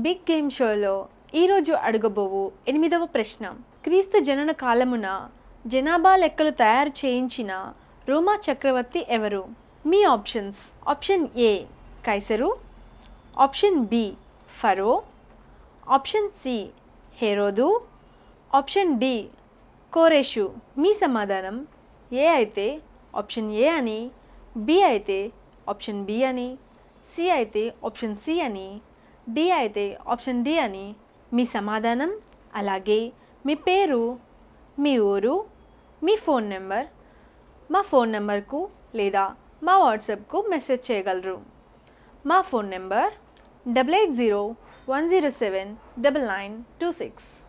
big game షోలో ఈరోజు అడగబోవు ఎనిమిదవ ప్రశ్న క్రీస్తు జనన కాలమున జనాభా లెక్కలు తయారు చేయించిన రోమా చక్రవర్తి ఎవరు మీ ఆప్షన్స్ ఆప్షన్ ఏ కైసరు ఆప్షన్ బి ఫరో ఆప్షన్ సి హెరోదు ఆప్షన్ డి కోరేషు మీ సమాధానం ఏ అయితే ఆప్షన్ ఏ అని బి అయితే ఆప్షన్ బి అని సి అయితే ఆప్షన్ సి అని డి అయితే ఆప్షన్ డి అని మీ సమాధానం అలాగే మీ పేరు మీ ఊరు మీ ఫోన్ నెంబర్ మా ఫోన్ నెంబర్కు లేదా మా వాట్సాప్కు మెసేజ్ చేయగలరు మా phone number double eight zero one zero seven double nine two six